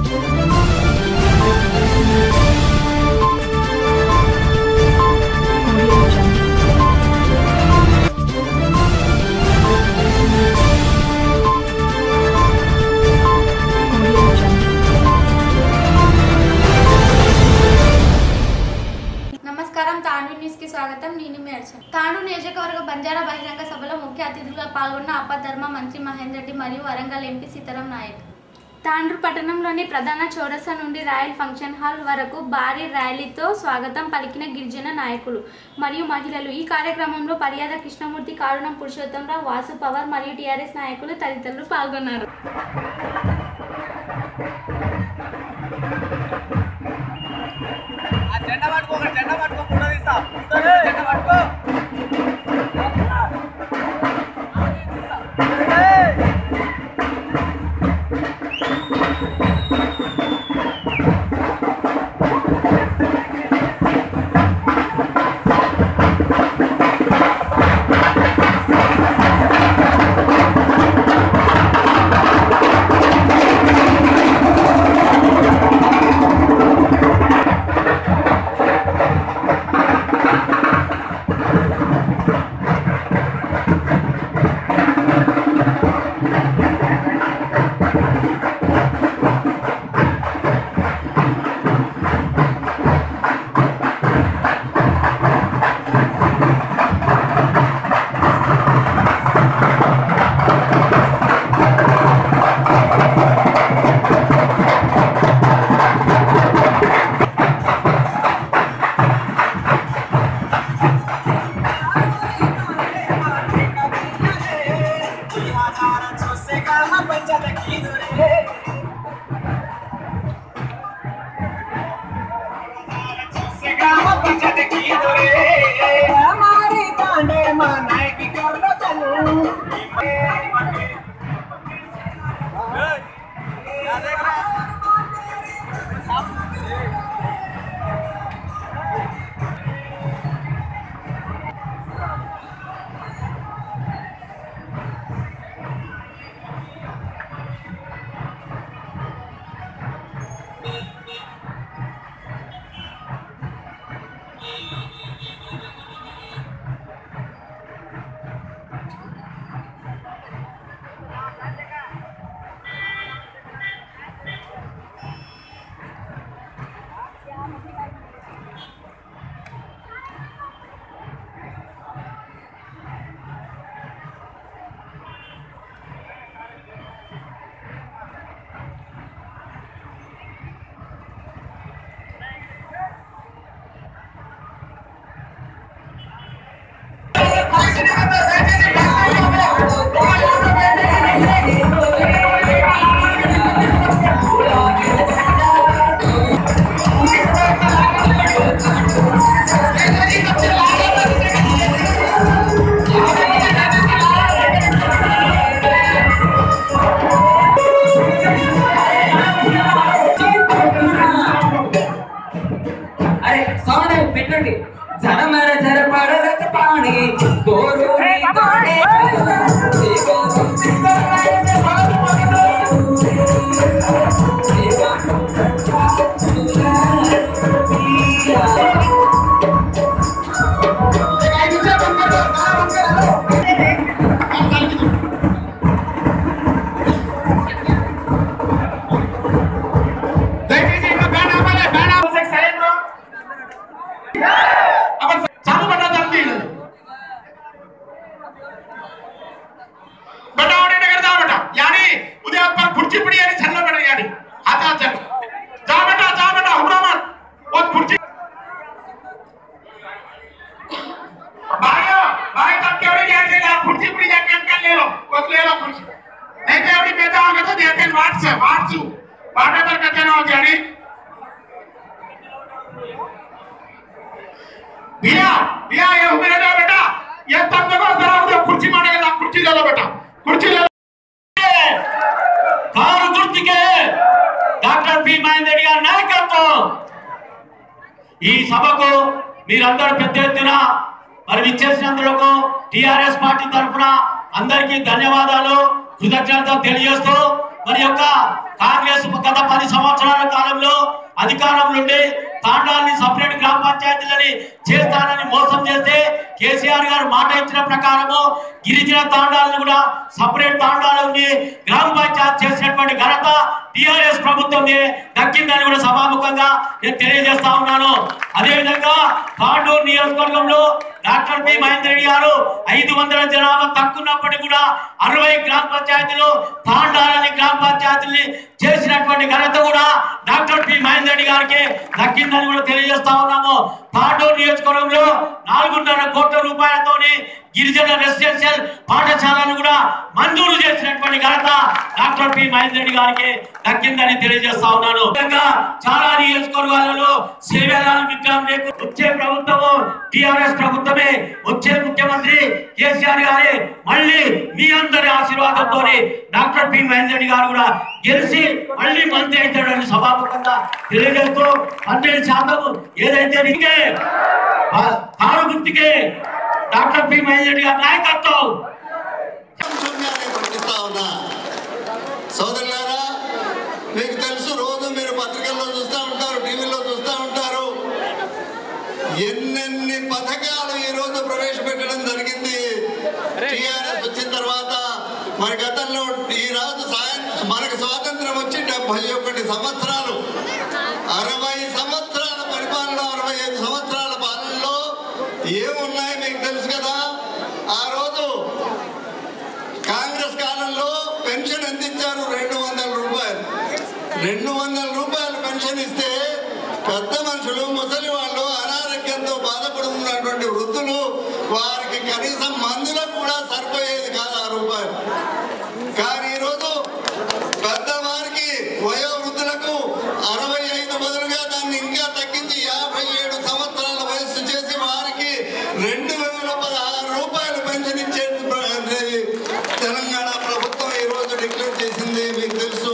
నమస్కారం తాండూ న్యూస్ కి స్వాగతం నేను మీ అర్చన తాండూ నియోజకవర్గ బంజారా బహిరంగ సభలో ముఖ్య అతిథులుగా పాల్గొన్న అప్పధర్మ మంత్రి మహేందర్ రెడ్డి మరియు వరంగల్ ఎంపీ సీతారాం నాయక్ తాండ్రు పట్టణంలోని ప్రధాన చౌరస్తా నుండి రాయల్ ఫంక్షన్ హాల్ వరకు భారీ ర్యాలీతో స్వాగతం పలికిన గిరిజన నాయకులు మరియు మహిళలు ఈ కార్యక్రమంలో పర్యాద కృష్ణమూర్తి కారుణం పురుషోత్తంరావు వాసు పవర్ మరియు టీఆర్ఎస్ నాయకులు తదితరులు పాల్గొన్నారు ఆ జెండా పట్టుకో ఒక జెండా పట్టుకో ఫోటో తీస్తా జెండా పట్టుకో అరే సౌండ్ పెట్టండి జనమర జరపడదత పాణి గోరు నీతోనే भैया भैया ये हो मेरा जा बेटा ये तब देखो जरा उधर कुर्सी मारेगा कुर्सी ले लो बेटा कुर्सी ले लो కారు గుర్తుకే డాక్టర్ పి మహేందర్ రెడ్డి గారి నాయకత్వం ఈ సభకు మీరందరూ పెద్ద ఎత్తున మరి విచ్చేసినందులకు టిఆర్ఎస్ పార్టీ తరఫున అందరికీ ధన్యవాదాలు కృతజ్ఞతలు తెలియజేస్తూ మరి యొక్క కాంగ్రెస్ గత పది సంవత్సరాల కాలంలో అధికారంలో ఉండి తాండాలని సపరేట్ గ్రామ పంచాయతీలని చేస్తానని మోసం చేస్తే కేసీఆర్ గారు మాట ఇచ్చిన ప్రకారము గిరిజన తాండాలను కూడా సపరేట్ తాండాలు ఉండి గ్రామ పంచాయతీ చేసినటువంటి ఘనత టిఆర్ఎస్ ప్రభుత్వం దక్కిందని కూడా సభాముఖంగా నేను తెలియజేస్తా ఉన్నాను అదేవిధంగా తాండూరు నియోజకవర్గంలో డాక్టర్ పి మహేందర్ రెడ్డి గారు ఐదు వందల జనాభా తక్కున్నప్పటికీ కూడా అరవై గ్రామ పంచాయతీలు తాండాలని గ్రామ పంచాయతీని చేసినటువంటి ఘనత కూడా డాక్టర్ పి మహేందర్ రెడ్డి గారికి దక్కిందని కూడా తెలియజేస్తా ఉన్నాము తాండూరు నియోజకవర్గంలో నాలుగున్నర కోట్ల రూపాయలతోని గిరిజన రెసిడెన్షియల్ పాఠశాలను కూడా మంజూరు చేసినటువంటి ఘనత డాక్టర్ పి మహేందర్ రెడ్డి గారికి దక్కిందని తెలియజేస్తా ఉన్నాను ముఖ్యంగా చాలా నియోజకవర్గాలలో సేవలాలు విగ్రహం లేకు వచ్చే ప్రభుత్వము టిఆర్ఎస్ ప్రభుత్వమే వచ్చే ముఖ్యమంత్రి కేసీఆర్ గారే మళ్ళీ మీ అందరి ఆశీర్వాదంతో డాక్టర్ పి మహేందర్ రెడ్డి గారు కూడా గెలిచి మళ్ళీ మంత్రి అవుతాడని సభాముఖంగా తెలియజేస్తూ పన్నెండు శాతం ఏదైతే నీకే ఆ కారు గుర్తుకే డాక్టర్ పి మహేందర్ రెడ్డి గారి నాయకత్వం శూన్యాన్ని ప్రకటిస్తా ఉన్నా సోదరులారా మీకు తెలుసు రోజు మీరు పత్రికల్లో చూస్తూ ఉంటారు టీవీలో చూస్తూ ఉంటారు ఎన్నెన్ని పథకాలు ఈ రోజు ప్రవేశపెట్టడం జరిగింది టీఆర్ఎస్ వచ్చిన తర్వాత మరి గతంలో ఈ రోజు సాయం మనకు స్వాతంత్రం వచ్చి డెబ్బై ఒకటి సంవత్సరాలు అరవై సంవత్సరాల పరిపాలన అరవై ఐదు సంవత్సరాల పాలనలో ఏమున్నాయి మీకు తెలుసు కదా ఆ రోజు కాంగ్రెస్ కాలంలో పెన్షన్ ఎంత ఇచ్చారు రెండు వందల రూపాయలు రెండు వందల రూపాయలు పెన్షన్ ఇస్తే పెద్ద మనుషులు ముసలి వాళ్ళు అనారోగ్యంతో బాధపడుతున్నటువంటి వృద్ధులు వారికి కనీసం మందులకు కూడా సరిపోయేది కాదు ఆ రూపాయలు కానీ ఈరోజు పెద్దవారికి వయో వృద్ధులకు అరవై ఐదు బదులుగా దాన్ని ఇంకా తగ్గించి యాభై ఏడు సంవత్సరాల వయస్సు చేసి వారికి రెండు వేల పదహారు రూపాయలు పెన్షన్ ఇచ్చే ప్ర- తెలంగాణ ప్రభుత్వం ఈ రోజు డిక్లేర్ చేసింది మీకు తెలుసు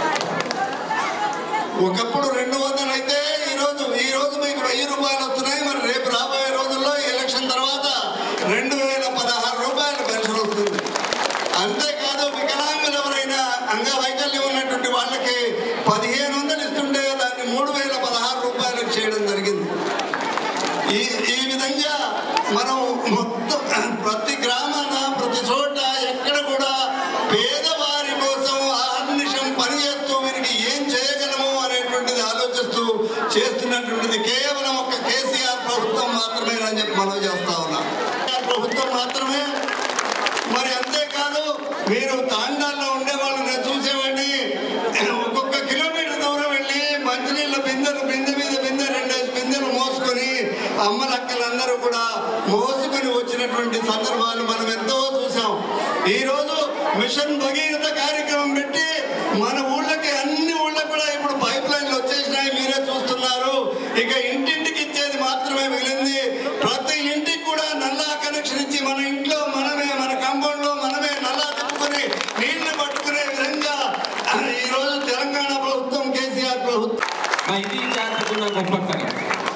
ఒకప్పుడు రెండు వందలు అయితే ఈ రోజు ఈ రోజు మీకు వెయ్యి రూపాయలు వస్తున్నాయి మరి రేపు రాబోయే రోజుల్లో ఈ ఎలక్షన్ తర్వాత రెండు వేల పదహారు రూపాయలు పెన్షన్ వస్తుంది అంతేకాదు వికలాంగులు ఎవరైనా అంగవైకల్యం ఉన్నటువంటి వాళ్ళకి పదిహేను వందలు ఇస్తుంటే దాన్ని మూడు వేల పదహారు రూపాయలకు చేయడం జరిగింది ఈ ఈ విధంగా మనం మొత్తం ప్రతి గ్రామాన ప్రతి చోట ఎక్కడ కూడా పేదవారి కోసం ఆహర్నిశం పనిచేస్తూ వీరికి ఏం చేయగలము అనేటువంటిది ఆలోచిస్తూ చేస్తున్నటువంటిది కేవలం ఒక కేసీఆర్ ప్రభుత్వం మాత్రమే అని చెప్పి మనం చేస్తా ఉన్నాం కేసీఆర్ ప్రభుత్వం మాత్రమే మరి అంతేకాదు మీరు తాండాల్లో ఉండేవాళ్ళు నేను చూసేవాడిని ఒక్కొక్క కిలోమీటర్ దూరం వెళ్ళి మంచినీళ్ళ బిందెలు బిందె మీద బిందె రెండేసి బిందెలు మోసుకొని అమ్మలక్కలందరూ కూడా మోసుకొని వచ్చినటువంటి సందర్భాలు మనం ఎంతో చూసాం ఈ రోజు మిషన్ భగీరథ కార్యక్రమం పెట్టి మన ఊళ్ళకి అన్ని ఊళ్ళకి కూడా ఇప్పుడు పైప్ లైన్లు వచ్చేసినాయి మీరే చూస్తున్నారు ఇక ఇంటింటికి ఇచ్చేది మాత్రమే మిగిలింది ప్రతి ఇంటికి కూడా నల్లా కనెక్షన్ ఇచ్చి మన ఇంట్లో మనమే మన కాంపౌండ్ లో మనమే నల్లా తిప్పుకొని నీళ్లు పట్టుకునే విధంగా ఈ రోజు తెలంగాణ ప్రభుత్వం కేసీఆర్ ప్రభుత్వం మా ఇది జాతకున్న గొప్పతనం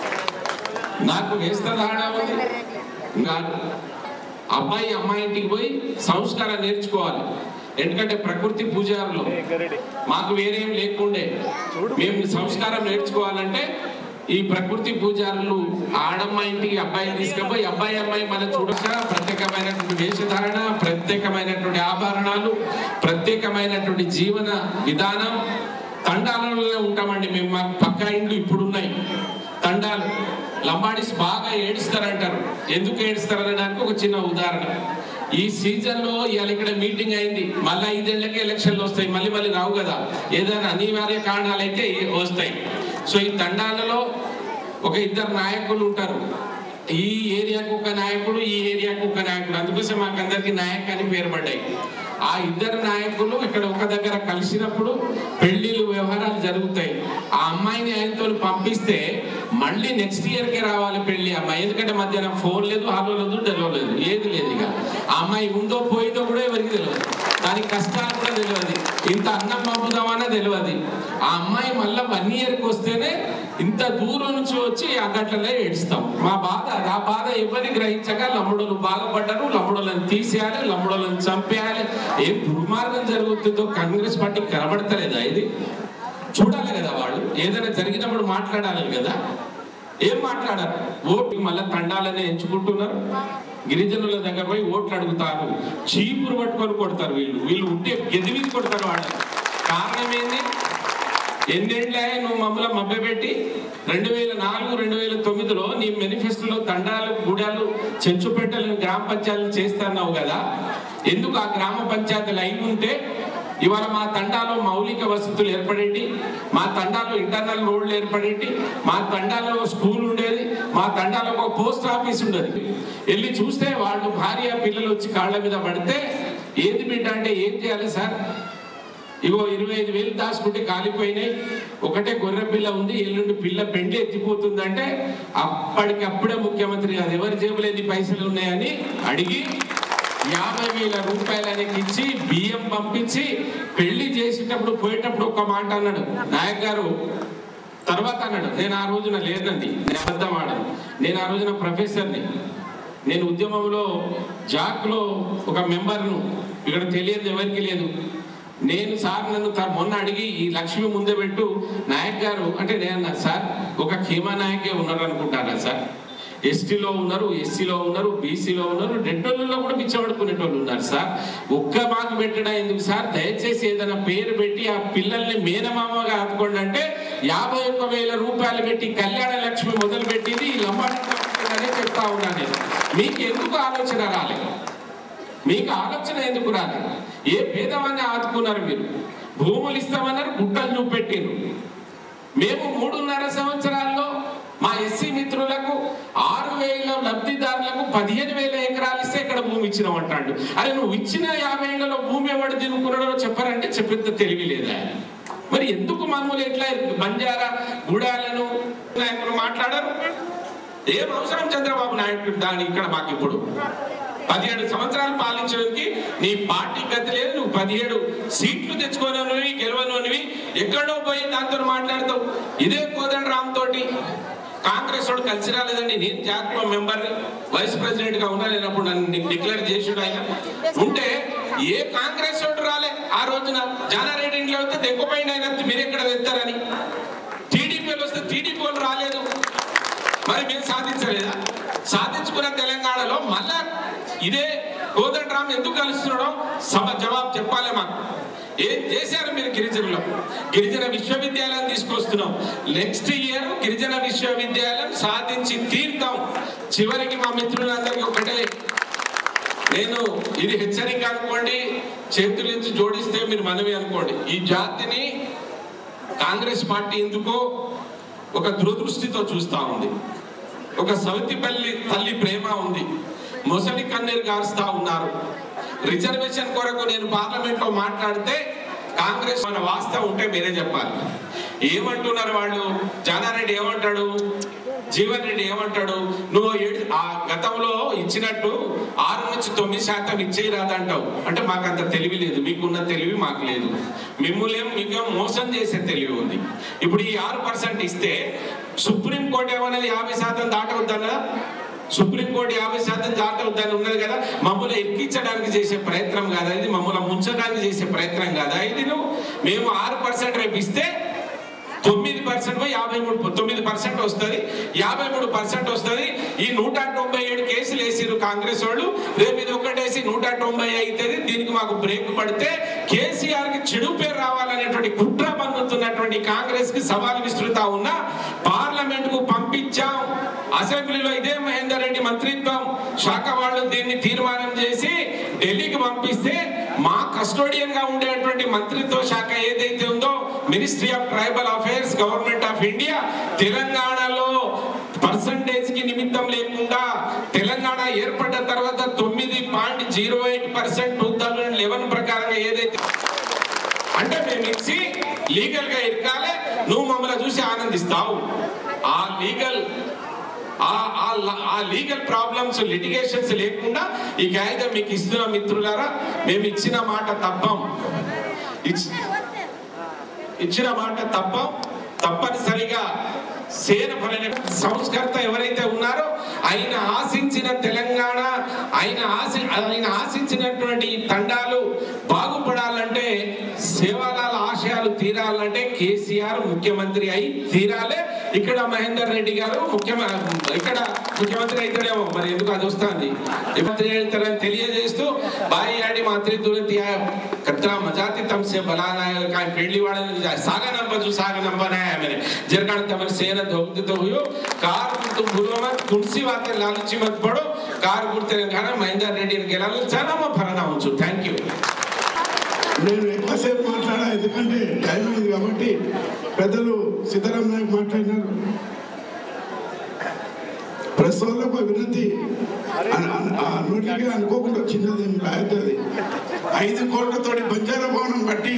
నాకు వేస్తదాడా ఉంది కాదు అబ్బాయి అమ్మాయి ఇంటికి పోయి సంస్కారం నేర్చుకోవాలి ఎందుకంటే ప్రకృతి పూజారులు మాకు వేరేం లేకుండే మేము సంస్కారం నేర్చుకోవాలంటే ఈ ప్రకృతి పూజారులు ఆడమ్మ ఇంటికి అబ్బాయిని తీసుకుపోయి అబ్బాయి అమ్మాయి మన చూడక ప్రత్యేకమైనటువంటి వేషధారణ ప్రత్యేకమైనటువంటి ఆభరణాలు ప్రత్యేకమైనటువంటి జీవన విధానం తండాలలోనే ఉంటామండి మేము మాకు పక్కా ఇండ్లు ఇప్పుడు ఉన్నాయి తండాలు లంబాడీస్ బాగా ఏడుస్తారంటారు ఎందుకు ఏడుస్తారు అనడానికి ఒక చిన్న ఉదాహరణ ఈ సీజన్ లో ఇవాళ ఇక్కడ మీటింగ్ అయింది మళ్ళీ ఐదేళ్లకే ఎలక్షన్లు వస్తాయి మళ్ళీ మళ్ళీ రావు కదా ఏదైనా అనివార్య కారణాలు అయితే వస్తాయి సో ఈ తండాలలో ఒక ఇద్దరు నాయకులు ఉంటారు ఈ ఏరియాకు ఒక నాయకుడు ఈ ఏరియాకు ఒక నాయకుడు అందుకోసం మాకందరికి నాయక్ అని పేరు పడ్డాయి ఆ ఇద్దరు నాయకులు ఇక్కడ ఒక దగ్గర కలిసినప్పుడు పెళ్లిళ్ళు వ్యవహారాలు జరుగుతాయి ఆ అమ్మాయిని ఆయనతో పంపిస్తే మళ్ళీ నెక్స్ట్ ఇయర్కే రావాలి పెళ్లి అమ్మాయి ఎందుకంటే మధ్యాహ్నం ఫోన్ లేదు హలో లేదు డెలివరీ లేదు ఏది లేదు ఇక ఆ అమ్మాయి ఉందో పోయిందో కూడా ఎవరికి తెలియదు దానికి కష్టాలు కూడా తెలియదు ఇంత అన్నం పంపుదామన్నా తెలియదు ఆ అమ్మాయి మళ్ళీ వన్ ఇయర్కి వస్తేనే ఇంత దూరం నుంచి వచ్చి ఆ గట్లనే ఏడుస్తాం మా బాధ అది. ఆ బాధ ఎవరిని గ్రహించక లమ్ముడోలు బాగుపడ్డారు లమ్ముడోళ్ళని తీసేయాలి లమ్ముడోళ్ళని చంపేయాలి ఏం దుర్మార్గం జరుగుతుందో కాంగ్రెస్ పార్టీ కనబడతలేదా ఇది చూడాలి కదా వాళ్ళు ఏదైనా జరిగినప్పుడు మాట్లాడాలి కదా ఏం మాట్లాడారు ఓటు మళ్ళీ తండాలనే ఎంచుకుంటున్నారు గిరిజనుల దగ్గర పోయి ఓట్లు అడుగుతారు చీపురు పట్టుకొని కొడతారు వీళ్ళు వీళ్ళు ఉంటే గెది మీద కొడతారు వాళ్ళు కారణం ఏంది ఎన్నేళ్ళే నువ్వు మమ్మల్ని మభ్యపెట్టి రెండు వేల నాలుగు రెండు వేల తొమ్మిదిలో నీ మేనిఫెస్టోలో తండాలు గూడాలు చెంచుపెట్టలను గ్రామ పంచాయతీలు చేస్తున్నావు కదా ఎందుకు ఆ గ్రామ పంచాయతీలు అయి ఉంటే ఇవాళ మా తండాలో మౌలిక వసతులు ఏర్పడేటి మా తండాలో ఇంటర్నల్ రోడ్లు ఏర్పడేటి మా తండాలో స్కూల్ ఉండేది మా తండాలో ఒక పోస్ట్ ఆఫీస్ ఉండేది వెళ్ళి చూస్తే వాళ్ళు భార్య పిల్లలు వచ్చి కాళ్ళ మీద పడితే ఏది బిడ్డ అంటే ఏం చేయాలి సార్ ఇగో ఇరవై ఐదు వేలు దాచుకుంటే కాలిపోయినాయి ఒకటే గొర్రె పిల్ల ఉంది ఎల్లుండి పిల్ల పెండి ఎత్తిపోతుందంటే అప్పటికప్పుడే ముఖ్యమంత్రి అది ఎవరి జేబులో ఎన్ని పైసలు ఉన్నాయని అడిగి యాభై వేల రూపాయలకి ఇచ్చి బియ్యం పంపించి పెళ్లి చేసేటప్పుడు పోయేటప్పుడు ఒక మాట అన్నాడు నాయక్ గారు తర్వాత అన్నాడు నేను ఆ రోజున లేదండి నేను అబద్ధం ఆడను నేను ఆ రోజున ప్రొఫెసర్ని నేను ఉద్యమంలో జాక్లో ఒక మెంబర్ను ఇక్కడ తెలియదు ఎవరికి లేదు నేను సార్ నన్ను త- మొన్న అడిగి ఈ లక్ష్మి ముందే పెట్టు నాయక్ గారు అంటే నేను అన్నా సార్ ఒక ఖీమా నాయకే ఉన్నారు అనుకుంటారా సార్ ఎస్టీలో ఉన్నారు ఎస్సీలో ఉన్నారు బీసీలో ఉన్నారు డెంటోళ్ళలో కూడా పిచ్చబడుకునేటోళ్ళు ఉన్నారు సార్ ఒక్క మాకు పెట్టడం ఎందుకు సార్ దయచేసి ఏదైనా పేరు పెట్టి ఆ పిల్లల్ని మేనమామగా ఆదుకోండి అంటే యాభై ఒక్క వేల రూపాయలు పెట్టి కళ్యాణ లక్ష్మి మొదలు పెట్టింది ఈ లంబాడి అనే చెప్తా ఉన్నా నేను మీకు ఎందుకు ఆలోచన రాలేదు మీకు ఆలోచన ఎందుకు రాలేదు ఏ పేదవాన్ని ఆదుకున్నారు మీరు భూములు ఇస్తామన్నారు గుట్టలు చూపెట్టారు మేము మూడున్నర సంవత్సరాల్లో మా ఎస్సీ మిత్రులకు ఆరు వేల లబ్ధిదారులకు పదిహేను వేల ఎకరాలు ఇస్తే ఇక్కడ భూమి ఇచ్చినాం అంటాడు అరే నువ్వు ఇచ్చిన యాభై ఏళ్ళలో భూమి ఎవడు తినుకున్నాడో చెప్పారంటే చెప్పేంత తెలివి లేదా మరి ఎందుకు మామూలు ఎట్లా బంజారా గుడాలను నాయకులు మాట్లాడారు ఏం అవసరం చంద్రబాబు నాయుడు దాని ఇక్కడ మాకు ఇప్పుడు పదిహేడు సంవత్సరాలు పాలించడానికి నీ పార్టీ గతి లేదు నువ్వు పదిహేడు సీట్లు తెచ్చుకోనవి గెలవనవి ఎక్కడో పోయి దాంతో మాట్లాడతావు ఇదే కోదండ రామ్ తోటి కాంగ్రెస్ వాడు కలిసి రాలేదండి నేను జాతీయ మెంబర్ వైస్ ప్రెసిడెంట్ గా ఉన్నా లేనప్పుడు నన్ను డిక్లేర్ చేసాడు ఆయన ఉంటే ఏ కాంగ్రెస్ వాడు రాలే ఆ రోజున జానారెడ్డి ఇంట్లో వస్తే తెక్కుపోయింది ఆయన మీరు ఎక్కడ వెళ్తారని టీడీపీలు వస్తే టీడీపీ వాళ్ళు రాలేదు మరి మేము సాధించలేదా సాధించుకున్న తెలంగాణలో మళ్ళా ఇదే కోదండరామ్ ఎందుకు కలుస్తున్నాడో సభ జవాబు చెప్పాలి మాకు ఏం చేశారు మీరు గిరిజనులు గిరిజన విశ్వవిద్యాలయం తీసుకొస్తున్నాం నెక్స్ట్ ఇయర్ గిరిజన విశ్వవిద్యాలయం సాధించి తీర్థం చివరికి మా మిత్రులందరికీ ఒకటే నేను ఇది హెచ్చరిక అనుకోండి చేతులు ఎత్తి జోడిస్తే మీరు మనవి అనుకోండి ఈ జాతిని కాంగ్రెస్ పార్టీ ఎందుకో ఒక దురదృష్టితో చూస్తా ఉంది ఒక సవితిపల్లి తల్లి ప్రేమ ఉంది మొసలి కన్నీరు గారుస్తా ఉన్నారు రిజర్వేషన్ కొరకు నేను పార్లమెంట్ లో మాట్లాడితే కాంగ్రెస్ మన వాస్తవం ఉంటే మీరే చెప్పాలి ఏమంటున్నారు వాళ్ళు జానారెడ్డి ఏమంటాడు జీవన్ రెడ్డి ఏమంటాడు నువ్వు ఏడు ఆ గతంలో ఇచ్చినట్టు ఆరు నుంచి తొమ్మిది శాతం ఇచ్చేయి రాదంటావు అంటే మాకు అంత తెలివి లేదు మీకున్న తెలివి మాకు లేదు మిమ్మల్ని మీకు మోసం చేసే తెలివి ఉంది ఇప్పుడు ఈ ఆరు పర్సెంట్ ఇస్తే సుప్రీం కోర్టు ఏమన్నది యాభై శాతం దాటవద్దన్నా సుప్రీంకోర్టు యాభై శాతం దాటవద్దని ఉన్నది కదా మమ్మల్ని ఎక్కించడానికి చేసే ప్రయత్నం కాదా ఇది మమ్మల్ని ముంచడానికి చేసే ప్రయత్నం కాదా ఇది నువ్వు మేము ఆరు పర్సెంట్ రేపు ఇస్తే తొమ్మిది పర్సెంట్ యాభై మూడు తొమ్మిది పర్సెంట్ వస్తుంది యాభై మూడు పర్సెంట్ వస్తుంది ఈ నూట తొంభై ఏడు కేసులు వేసిరు కాంగ్రెస్ వాళ్ళు రేపు ఇది ఒకటేసి నూట తొంభై అవుతుంది దీనికి మాకు బ్రేక్ పడితే కేసీఆర్ కి చెడు పేరు రావాలనేటువంటి కుట్ర పన్నుతున్నటువంటి కాంగ్రెస్ కి సవాల్ విస్తృత ఉన్న పార్లమెంట్ కు పంపించాం అసెంబ్లీలో ఇదే మహేందర్ రెడ్డి మంత్రిత్వం శాఖ వాళ్ళు దీన్ని తీర్మానం చేసి ఢిల్లీకి పంపిస్తే మా కస్టోడియన్ గా ఉండేటువంటి మంత్రిత్వ శాఖ ఏదైతే ఉందో ministry of tribal affairs government of India తెలంగాణలో పర్సంటేజ్ కి నిమిత్తం లేకుండా తెలంగాణ ఏర్పడ్డ తర్వాత తొమ్మిది point zero eight percent two thousand eleven ప్రకారంగా ఏదైతే అంటే మేము ఇచ్చి లీగల్ గా ఇరకాలే నువ్వు మమ్మల్ని చూసి ఆనంద అందిస్తావు ఆ లీగల్ ఆ ఆ ల- ఆ లీగల్ ప్రాబ్లమ్స్ లిటిగేషన్స్ లేకుండా ఈ కాగితం మీకు ఇస్తున్న మిత్రులారా మేము ఇచ్చిన మాట తప్పం ఇచ్- ఇచ్చిన మాట తప్ప తప్పనిసరిగా సేన పైన సంస్కర్త ఎవరైతే ఉన్నారో ఆయన ఆశించిన తెలంగాణ ఆయన ఆశి ఆయన ఆశించినటువంటి ఈ తండాలు బాగుపడాలంటే సేవాలాల ఆశయాలు తీరాలంటే కేసీఆర్ ముఖ్యమంత్రి అయి తీరాలే ఇక్కడ మహేందర్ రెడ్డి గారు ముఖ్యమ ఇక్కడ ముఖ్యమంత్రి అవుతాడేమో మరి ఎందుకు అది వస్తుంది ముఖ్యమంత్రి అవుతారని తెలియజేస్తూ బాయి ఆడి మాత్రి తురతి कतरा मजाती तम से बलाना है काय पेडली वाले ने जाए सागा नंबर जो सागा नंबर है मैंने जरकान तमर सेना धोगते तो हुयो कार तुम भूलो मत तुलसी बातें लालची मत पड़ो कार गुर्ते गाना महेंद्र रेड्डी ने गेला చాలా మా ఫరనా ఉంచు థ్యాంక్ యూ నేను ఎక్కువసేపు మాట్లాడా ఎందుకంటే టైం అయింది కాబట్టి పెద్దలు సీతారాం నాయక్ మాట్లాడినారు ప్రెస్ వాళ్ళకు ఒక వినతి అన- అన- ఆ నోటికి అనుకోకుండా వచ్చినది ఏం రాయద్దు ఐదు కోట్లతోటి బంజారా భవనం కట్టి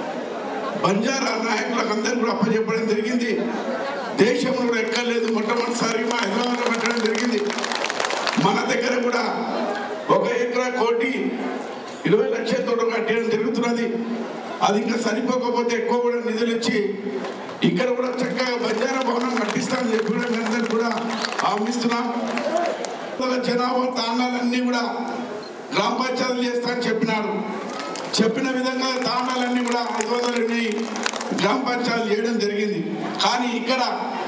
బంజారా నాయకులకు అందరూ కూడా అప్పచెప్పడం జరిగింది దేశంలో కూడా ఎక్కలేదు మొట్టమొదటిసారి మా హైదరాబాద్లో పెట్టడం జరిగింది మన దగ్గర కూడా ఒక ఎకరా కోటి ఇరవై లక్షలతో కట్టడం జరుగుతున్నది అది ఇంకా సరిపోకపోతే ఎక్కువ కూడా నిధులు ఇచ్చి ఇక్కడ కూడా చక్కగా బంజారా భవనం కట్టిస్తామని చెప్పి కూడా మీ అందరికీ కూడా హామీస్తున్నాం వాళ్ళ జనాభా తాండాలన్నీ కూడా గ్రామ పంచాయతీలు చేస్తా అని చెప్పినారు చెప్పిన విధంగా తాండాలన్నీ కూడా ఐదు వందల ఎనిమిది గ్రామ పంచాయతీలు చేయడం జరిగింది కానీ ఇక్కడ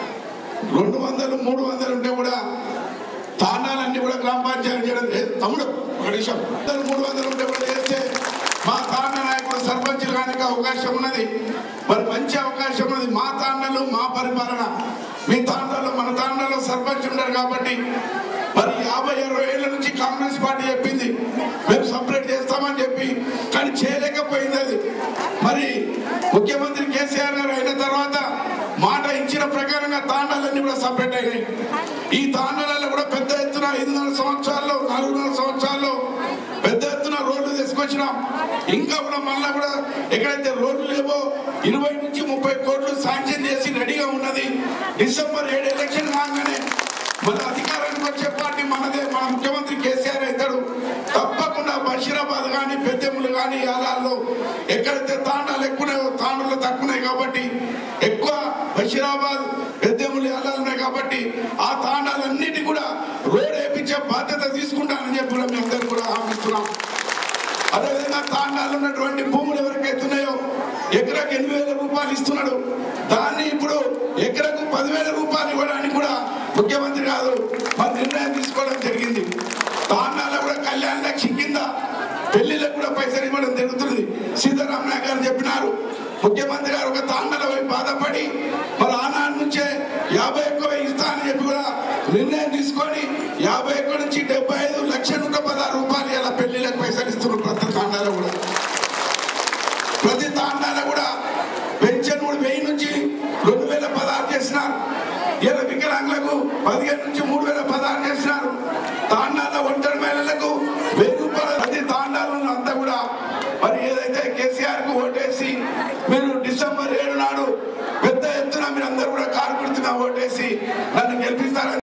రెండు వందలు మూడు వందలు ఉంటే కూడా తాండాలన్నీ కూడా గ్రామ పంచాయతీ చేయడం ఏ, తమ్ముడు ఒక నిమిషం వందలు మూడు వందలు ఉంటే కూడా చేస్తే మా తాండ నాయకుడు సర్పంచ్ కానికి అవకాశం ఉన్నది మరి మంచి అవకాశం ఉన్నది మా తాండలు మా పరిపాలన మీ తాండాలో మన తాండాలో సర్పంచ్ ఉన్నారు కాబట్టి మరి యాభై అరవై ఏళ్ళ నుంచి కాంగ్రెస్ పార్టీ చెప్పింది మేము సపరేట్ చేస్తామని చెప్పి కానీ చేయలేకపోయింది అది మరి ముఖ్యమంత్రి కేసీఆర్ గారు అయిన తర్వాత మాట ఇచ్చిన ప్రకారంగా తాండాలన్నీ కూడా సపరేట్ అయినాయి ఈ తాండాలలో కూడా పెద్ద ఎత్తున ఐదున్నర సంవత్సరాల్లో నాలుగున్నర సంవత్సరాల్లో పెద్ద ఎత్తున రోడ్లు తీసుకొచ్చినాం ఇంకా కూడా మళ్ళా కూడా ఎక్కడైతే రోడ్లు లేవో ఇరవై నుంచి ముప్పై కోట్లు శాంక్షన్ చేసి రెడీగా ఉన్నది డిసెంబర్ ఏడు ఎలక్షన్ కాగానే మన అధికారానికి వచ్చే పార్టీ మనదే మన ముఖ్యమంత్రి కేసీఆర్ అవుతాడు తప్పకుండా బషీరాబాద్ కానీ పెద్దెములు కానీ యాలాల్లో ఎక్కడైతే తాండాలు ఎక్కువన్నాయో తాండాలు తక్కువన్నాయి కాబట్టి ఎక్కువ బషీరాబాద్ పెద్దెములు యాలాలు ఉన్నాయి కాబట్టి ఆ తాండాలన్నిటి కూడా రోడ్ వేయించే బాధ్యత తీసుకుంటానని చెప్పి కూడా మీ అందరికీ కూడా హామీస్తున్నాం అదేవిధంగా తాండాలు ఉన్నటువంటి భూములు ఎవరికైతే ఉన్నాయో ఎకరాకు ఎనిమిది వేల రూపాయలు ఇస్తున్నాడు దాన్ని ఇప్పుడు ఎకరకు పదివేల రూపాయలు ఇవ్వడానికి కూడా ముఖ్యమంత్రి కాదు మరి నిర్ణయం తీసుకోవడం జరిగింది తాండాలో కూడా కళ్యాణ లక్ష్యం కింద పెళ్లిళ్ళకు కూడా పైసలు ఇవ్వడం జరుగుతుంది సీతారాం నాయక్ గారు చెప్పినారు ముఖ్యమంత్రి గారు ఒక తాండల పోయి బాధపడి మరి ఆనాడు నుంచే యాభై ఎక్కువ ఇస్తా అని చెప్పి కూడా నిర్ణయం తీసుకొని యాభై ఎక్కువ నుంచి డెబ్బై ఐదు లక్షల నూట పదహారు రూపాయలు ఇలా పెళ్లిళ్ళకి పైసలు ఇస్తున్నారు ప్రతి తాండాలో కూడా ప్రతి తాండాలో కూడా పెన్షన్ కూడా వెయ్యి నుంచి రెండు వేల పదహారు చేసినారు ఇలా వికలాంగులకు పదిహేను నుంచి మూడు వేల పదహారు చేసినారు తాండాల ఒంటరి మహిళలకు వెయ్యి రూపాయలు ప్రతి తాండాలను అంతా కూడా మరి ఏదైతే కేసీఆర్ కు ఓటేసి మీరు డిసెంబర్ ఏడు నాడు పెద్ద ఎత్తున మీరు అందరూ కూడా కారు గుర్తుగా ఓటేసి నన్ను గెలిపిస్తారని